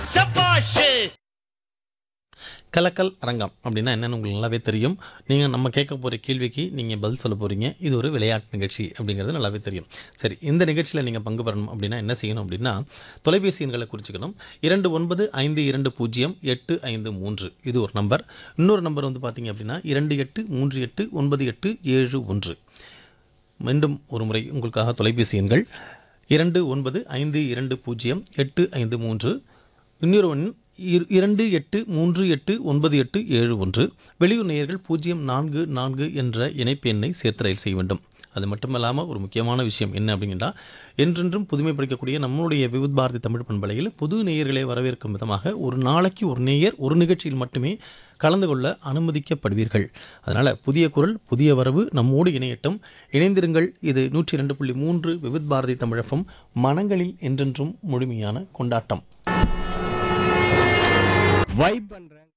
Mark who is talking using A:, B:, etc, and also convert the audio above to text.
A: சபாஷ்
B: கலக்கல் அரங்கம் அப்படின்னா என்னன்னு உங்களுக்கு நல்லாவே தெரியும் நீங்கள் நம்ம கேட்க போகிற கேள்விக்கு நீங்கள் பதில் சொல்ல போகிறீங்க இது ஒரு விளையாட்டு நிகழ்ச்சி அப்படிங்கிறது நல்லாவே தெரியும் சரி இந்த நிகழ்ச்சியில் நீங்கள் பங்கு பெறணும் அப்படின்னா என்ன செய்யணும் அப்படின்னா தொலைபேசி எண்களை குறிச்சிக்கணும் இரண்டு ஒன்பது ஐந்து இரண்டு பூஜ்ஜியம் எட்டு ஐந்து மூன்று இது ஒரு நம்பர் இன்னொரு நம்பர் வந்து பார்த்தீங்க அப்படின்னா இரண்டு எட்டு மூன்று எட்டு ஒன்பது எட்டு ஏழு ஒன்று மீண்டும் ஒரு முறை உங்களுக்காக தொலைபேசி எண்கள் இரண்டு ஒன்பது ஐந்து இரண்டு பூஜ்ஜியம் எட்டு ஐந்து மூன்று இன்னொரு ஒன் இரு- இரண்டு எட்டு மூன்று எட்டு ஒன்பது எட்டு ஏழு ஒன்று வெளியூர் நேயர்கள் பூஜ்ஜியம் நான்கு நான்கு என்ற இணைப்பு எண்ணை சேர்த்து ரயில் செய்ய வேண்டும் அது மட்டுமல்லாமல் ஒரு முக்கியமான விஷயம் என்ன அப்படின்னா என்றென்றும் புதுமை படிக்கக்கூடிய நம்மளுடைய விவித் பாரதி தமிழ் பண்பலையில் புது நேயர்களை வரவேற்கும் விதமாக ஒரு நாளைக்கு ஒரு நேயர் ஒரு நிகழ்ச்சியில் மட்டுமே கலந்து கொள்ள அனுமதிக்கப்படுவீர்கள் அதனால் புதிய குரல் புதிய வரவு நம்மோடு இணையட்டும் இணைந்திருங்கள் இது நூற்றி இரண்டு புள்ளி மூன்று விவித் பாரதி தமிழகம் மனங்களில் என்றென்றும் முழுமையான கொண்டாட்டம்
A: வைப் பண்றேன்